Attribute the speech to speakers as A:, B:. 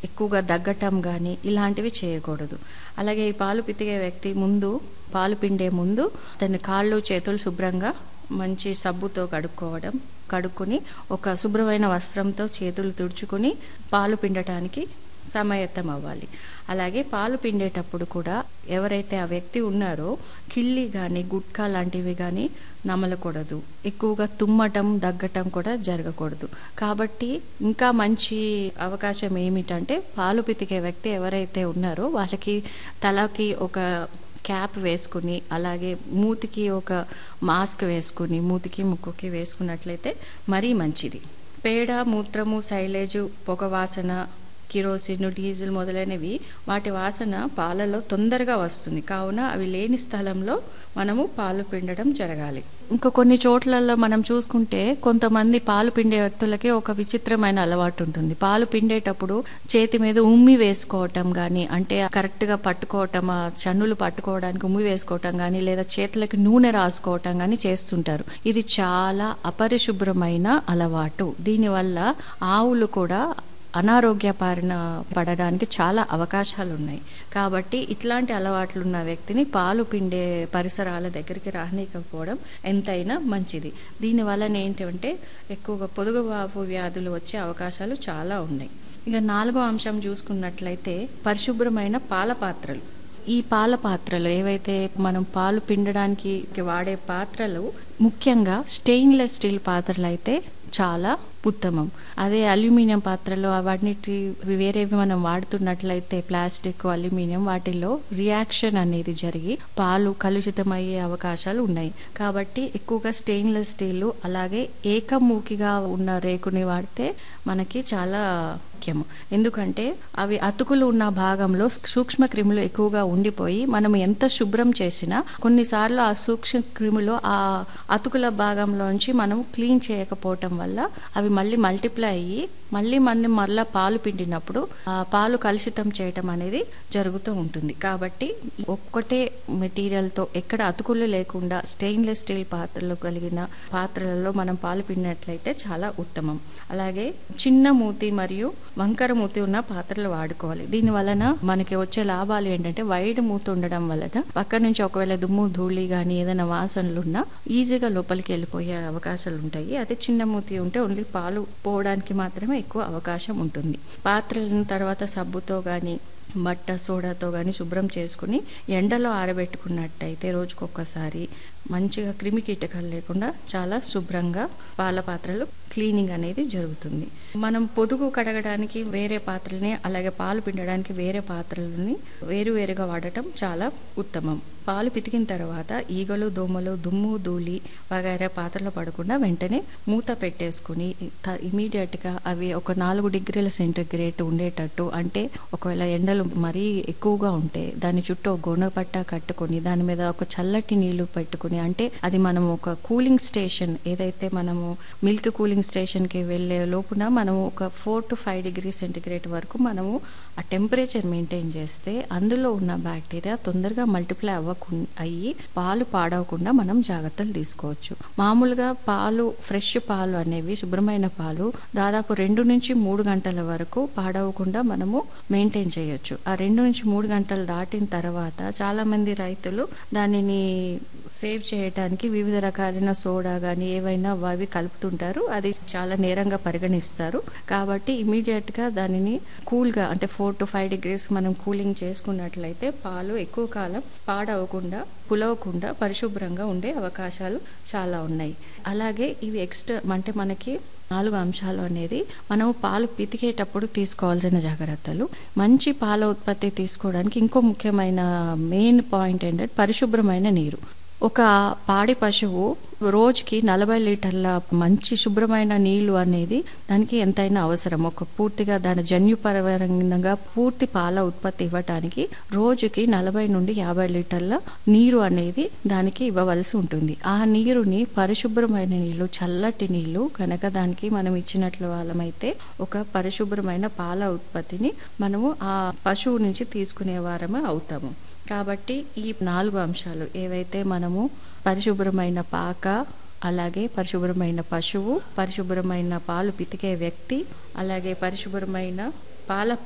A: ఎక్కువగా దగ్గటం కానీ ఇలాంటివి చేయకూడదు అలాగే ఈ పాలు పితికే వ్యక్తి ముందు పాలు పిండే ముందు తన కాళ్ళు చేతులు శుభ్రంగా మంచి సబ్బుతో కడుక్కోవడం కడుక్కొని ఒక శుభ్రమైన వస్త్రంతో చేతులు తుడుచుకొని పాలు పిండటానికి సమాయత్తం అవ్వాలి అలాగే పాలు పిండేటప్పుడు కూడా ఎవరైతే ఆ వ్యక్తి ఉన్నారో కిళ్ళి కానీ గుట్కా లాంటివి కానీ నమలకూడదు ఎక్కువగా తుమ్మటం దగ్గటం కూడా జరగకూడదు కాబట్టి ఇంకా మంచి అవకాశం ఏమిటంటే పాలు పితికే వ్యక్తి ఎవరైతే ఉన్నారో వాళ్ళకి తలకి ఒక క్యాప్ వేసుకుని అలాగే మూతికి ఒక మాస్క్ వేసుకుని మూతికి ముక్కుకి వేసుకున్నట్లయితే మరీ మంచిది పేడ మూత్రము సైలేజు పొగ వాసన కిరోసిన్ డీజిల్ మొదలైనవి వాటి వాసన పాలలో తొందరగా వస్తుంది కావున అవి లేని స్థలంలో మనము పాలు పిండడం జరగాలి ఇంకా కొన్ని చోట్లలో మనం చూసుకుంటే కొంతమంది పాలు పిండే వ్యక్తులకి ఒక విచిత్రమైన అలవాటు ఉంటుంది పాలు పిండేటప్పుడు చేతి మీద ఉమ్మి వేసుకోవటం కానీ అంటే కరెక్ట్గా పట్టుకోవటం ఆ చన్నులు పట్టుకోవడానికి ఉమ్మి వేసుకోవటం కానీ లేదా చేతులకి నూనె రాసుకోవటం కానీ చేస్తుంటారు ఇది చాలా అపరిశుభ్రమైన అలవాటు దీనివల్ల ఆవులు కూడా అనారోగ్య బారిన పడడానికి చాలా అవకాశాలు ఉన్నాయి కాబట్టి ఇట్లాంటి అలవాట్లు ఉన్న వ్యక్తిని పాలు పిండే పరిసరాల దగ్గరికి రానికపోవడం ఎంతైనా మంచిది దీని వలన ఏంటంటే ఎక్కువగా పొదుగువాపు వ్యాధులు వచ్చే అవకాశాలు చాలా ఉన్నాయి ఇక నాలుగో అంశం చూసుకున్నట్లయితే పరిశుభ్రమైన పాల పాత్రలు ఈ పాల పాత్రలు ఏవైతే మనం పాలు పిండడానికి వాడే పాత్రలు ముఖ్యంగా స్టెయిన్లెస్ స్టీల్ పాత్రలు అయితే చాలా ఉత్తమం అదే అల్యూమినియం పాత్రలు వాటిని వేరేవి మనం వాడుతున్నట్లయితే ప్లాస్టిక్ అల్యూమినియం వాటిల్లో రియాక్షన్ అనేది జరిగి పాలు కలుషితమయ్యే అవకాశాలు ఉన్నాయి కాబట్టి ఎక్కువగా స్టెయిన్లెస్ స్టీల్ అలాగే ఏకమూకిగా ఉన్న రేకుని వాడితే మనకి చాలా ముఖ్యము ఎందుకంటే అవి అతుకులు ఉన్న భాగంలో సూక్ష్మ క్రిములు ఎక్కువగా ఉండిపోయి మనం ఎంత శుభ్రం చేసినా కొన్నిసార్లు ఆ సూక్ష్మ క్రిములు ఆ అతుకుల భాగంలోంచి మనం క్లీన్ చేయకపోవటం వల్ల అవి మళ్ళీ మల్టిప్లై అయ్యి మళ్ళీ మనం మళ్ళీ పాలు పిండినప్పుడు ఆ పాలు కలుషితం చేయటం అనేది జరుగుతూ ఉంటుంది కాబట్టి ఒక్కటే మెటీరియల్తో ఎక్కడ అతుకులు లేకుండా స్టెయిన్లెస్ స్టీల్ పాత్రలు కలిగిన పాత్రలలో మనం పాలు పిండినట్లయితే చాలా ఉత్తమం అలాగే చిన్న మూతి మరియు వంకర మూతి ఉన్న పాత్రలు వాడుకోవాలి దీని వలన మనకి వచ్చే లాభాలు ఏంటంటే వైడ్ మూతి ఉండడం వలన పక్క నుంచి ఒకవేళ దుమ్ము ధూళి కానీ ఏదైనా వాసనలు ఉన్నా ఈజీగా లోపలికి వెళ్ళిపోయే అవకాశాలు ఉంటాయి అదే చిన్న మూతి ఉంటే ఓన్లీ పాలు పోవడానికి మాత్రమే ఎక్కువ అవకాశం ఉంటుంది పాత్రలను తర్వాత సబ్బుతో కానీ బట్ట సోడాతో కానీ శుభ్రం చేసుకుని ఎండలో ఆరబెట్టుకున్నట్టయితే రోజుకొకసారి మంచిగా క్రిమి కీటకాలు లేకుండా చాలా శుభ్రంగా పాల పాత్రలు క్లీనింగ్ అనేది జరుగుతుంది మనం పొదుగు కడగడానికి వేరే పాత్రలని అలాగే పాలు పిండడానికి వేరే పాత్రలని వేరువేరుగా వాడటం చాలా ఉత్తమం పాలు పితికిన తర్వాత ఈగలు దోమలు దుమ్ము ధూళి వగైరా పాత్రలో పడకుండా వెంటనే మూత పెట్టేసుకుని ఇమీడియట్గా అవి ఒక నాలుగు డిగ్రీల సెంటిగ్రేడ్ ఉండేటట్టు అంటే ఒకవేళ ఎండలు మరీ ఎక్కువగా ఉంటే దాని చుట్టూ గోనపట్ట కట్టుకొని దాని మీద ఒక చల్లటి నీళ్లు పెట్టుకుని అంటే అది మనం ఒక కూలింగ్ స్టేషన్ ఏదైతే మనము మిల్క్ కూలింగ్ స్టేషన్కి వెళ్ళే లోపున మనము ఒక four to five degree centigrade వరకు మనము ఆ టెంపరేచర్ మెయింటైన్ చేస్తే అందులో ఉన్న బ్యాక్టీరియా తొందరగా మల్టిప్లై అవ్వకుండా అయ్యి పాలు పాడవకుండా మనం జాగ్రత్తలు తీసుకోవచ్చు మామూలుగా పాలు ఫ్రెష్ పాలు అనేవి శుభ్రమైన పాలు దాదాపు రెండు నుంచి మూడు గంటల వరకు పాడవకుండా మనము మెయింటైన్ చేయొచ్చు ఆ రెండు నుంచి మూడు గంటలు దాటిన తర్వాత చాలామంది రైతులు దానిని సేవ్ చేయడానికి వివిధ రకాలైన సోడా కానీ ఏవైనా అవి కలుపుతుంటారు అది చాలా నేరంగా పరిగణిస్తారు కాబట్టి ఇమీడియట్గా దానిని కూల్గా అంటే ఫోర్ టు ఫైవ్ డిగ్రీస్ మనం కూలింగ్ చేసుకున్నట్లయితే పాలు ఎక్కువ కాలం పాడవకుండా పులవకుండా పరిశుభ్రంగా ఉండే అవకాశాలు చాలా ఉన్నాయి అలాగే ఇవి ఎక్స్ట్రా అంటే మనకి నాలుగు అంశాలు అనేది మనం పాలు పితికేటప్పుడు తీసుకోవాల్సిన జాగ్రత్తలు మంచి పాల ఉత్పత్తి తీసుకోవడానికి ఇంకో ముఖ్యమైన మెయిన్ పాయింట్ ఏంటంటే పరిశుభ్రమైన నీరు ఒక పాడి పశువు రోజుకి నలభై లీటర్ల మంచి శుభ్రమైన నీళ్లు అనేది దానికి ఎంతైనా అవసరం ఒక పూర్తిగా దాని జన్యుపరంగా పూర్తి పాల ఉత్పత్తి ఇవ్వటానికి రోజుకి నలభై నుండి యాభై లీటర్ల నీరు అనేది దానికి ఇవ్వవలసి ఉంటుంది ఆ నీరుని పరిశుభ్రమైన నీళ్లు చల్లటి నీళ్లు కనుక దానికి మనం ఇచ్చినట్లు వాళ్ళమైతే ఒక పరిశుభ్రమైన పాల ఉత్పత్తిని మనము ఆ పశువు నుంచి తీసుకునే వారమే అవుతాము కాబట్టి ఈ నాలుగు అంశాలు ఏవైతే మనము పరిశుభ్రమైన పాక అలాగే పరిశుభ్రమైన పశువు పరిశుభ్రమైన పాలు పితికే వ్యక్తి అలాగే పరిశుభ్రమైన పాల